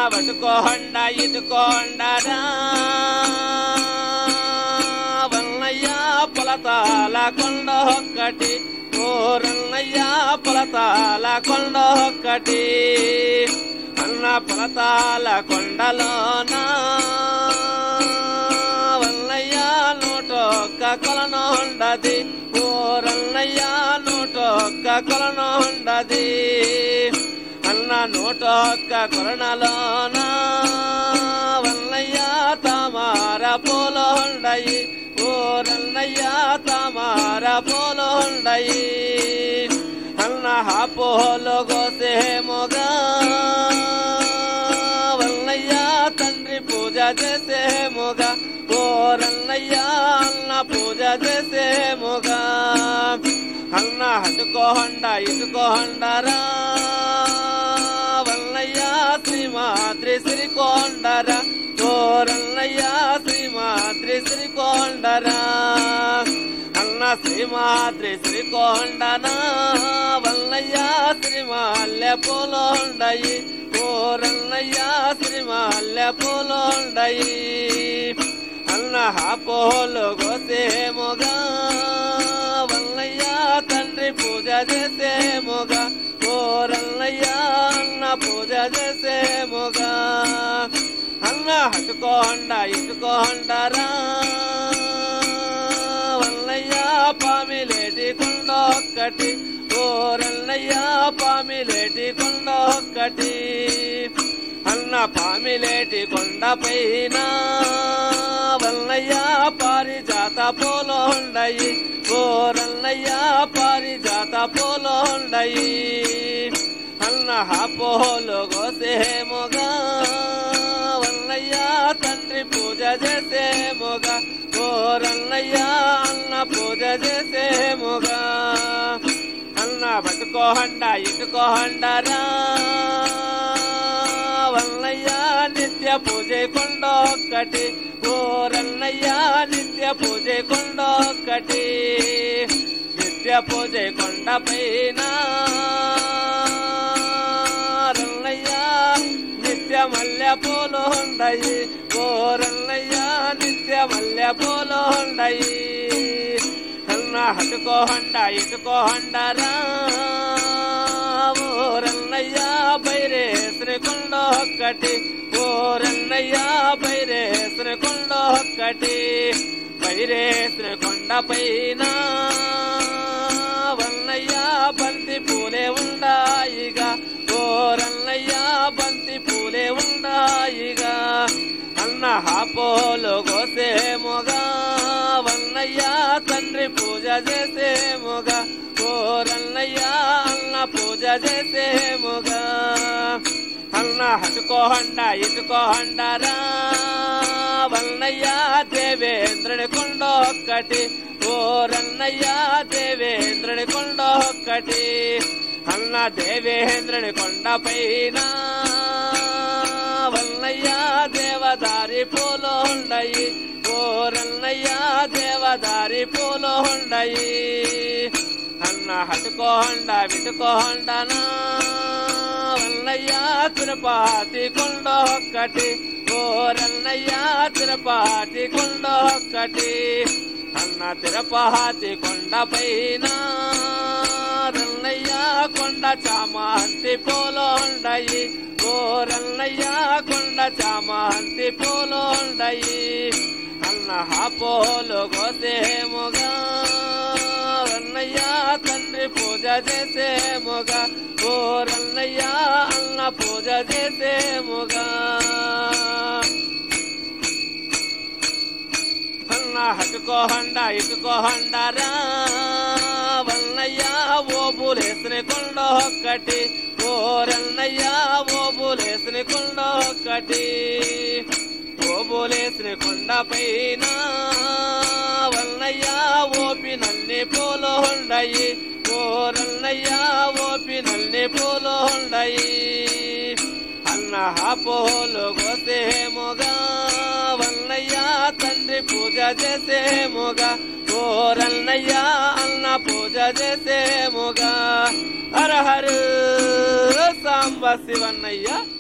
పట్టుకోండ ఇటుకోండరా వన్నయ్య పొలతాల కొండ ఒక్కటి ఓరన్నయ్య పొలతాల కొండ ఒక్కటి అన్న పొలతాల కొండలోనా వన్నయ్య నూటొక్క కొలను ఉండది ఓరన్నయ్య నూటొక్క కొలను ఉండది అన్న నూటొక్క కొలనలోన వన్నయ్య తామార పూలు ఉండయి ఓరన్నయ్య తామార పూలు ఉండయి అన్న ఆ పూలు గోసేముగా వల్లయ్య తండ్రి పూజ చేసేముగా ఓరన్నయ్య అన్న పూజ చేసేముగా అన్న హటుకోహండ ఇటుకోహండరా వల్లయ్య శ్రీమాద్రి శ్రీకొండరా ఓరన్నయ్య శ్రీమాద్రి శ్రీకొండరా అన్న శ్రీమాద్రి శ్రీకొండనా వల్లయ్య శ్రీమాల్య పూలుండయి ఓరన్నయ్య శ్రీమాల్య పూలుండయి అన్న ఆ పూలు గోసేముగా వల్లయ్య తండ్రి పూజ చేసేముగా ఓరన్నయ్య అన్న పూజ చేసేముగా అన్న హట్టుకోండ ఇటుకోండరా వల్లయ్య పామిలేటి కొండ ఒక్కటి ఓరన్నయ్య పామిలేటి కొండ ఒక్కటి అన్న పామిలేటి కొండ పైన వల్లయ్య పారిజాత పూలు ఉండయి ఓరన్నయ్య పారిజాత పూలు ఉండయి అన్న ఆ పూలు గోసేముగా వల్లయ్య తండ్రి పూజ చేసేముగా ఓరన్నయ్య అన్న పూజ చేసేముగా అన్న పట్టుకోహండ ఇటుకోహండరా వల్లయ్య నిత్య పూజ కొండ ఒక్కటి ఓరన్నయ్య నిత్య పూజ కొండ ఒక్కటి నిత్య పూజ కొండ పైన రన్నయ్య నిత్య మల్లె పూలు ఉండయి ఓరన్నయ్య నిత్య మల్లె పూలు ఉండయి అన్న హటుకోహండ ఇటుకోహండరా ఓరన్నయ్య బైరే శ్రీకొండ ఒక్కటి ఓరన్నయ్య బైరే శ్రీకొండ ఒక్కటి బైరే శ్రీకొండ పైన వన్నయ్య బంతి పూలే ఉండాయిగా ఓరన్నయ్య బంతి పూలే ఉండాయిగా అన్న హాపోలు గోసేముగా వన్నయ్య తండ్రి పూజ చేసేముగా ఓరన్నయ్య అన్న పూజ చేసేముగా అన్న హటుకోహండ ఇటుకోహండరా వన్నయ్య దేవేంద్రుని కొండ ఒక్కటి ఓరన్నయ్య దేవేంద్రుని కొండ ఒక్కటి అన్న దేవేంద్రుని కొండ పైన వన్నయ్య దేవదారి పూలు ఉండయి ఓరన్నయ్య దేవదారి పూలు ఉండయి అన్న హటుకోహండ విటుకోహండనా వల్లయ్య తిరుపతి కొండ ఒక్కటి ఓరన్నయ్య తిరుపతి కొండ ఒక్కటి అన్న తిరుపతి కొండ పైన రన్నయ్య కొండ చామంతి పూలు ఉండయి ఓరన్నయ్య కొండ చామంతి పూలు ఉండయి అన్న ఆ పూలు గోసేముగా రన్నయ్య తండ్రి పూజ చేసేముగా ఓరన్నయ్య అన్న పూజ చేసేముగా అన్న హటుకోహండ ఇటుకోహండరా వన్నయ్య ఓ బులేసిన కొండ ఒక్కటి ఓరన్నయ్య ఓ బులేసిన కొండ ఒక్కటి ఓ బులేసిన కొండ పైన వన్నయ్య ఓపి నల్లి పూలు ఉండయి ఓరన్నయ్య ఓపి నల్లి పూలు ఉండయి అన్న ఆ పూలు గోసేముగా వన్నయ్య తండ్రి పూజ చేసేముగా ఓరన్నయ్య అన్న పూజ చేసేముగా హర హర సాంబ శివన్నయ్య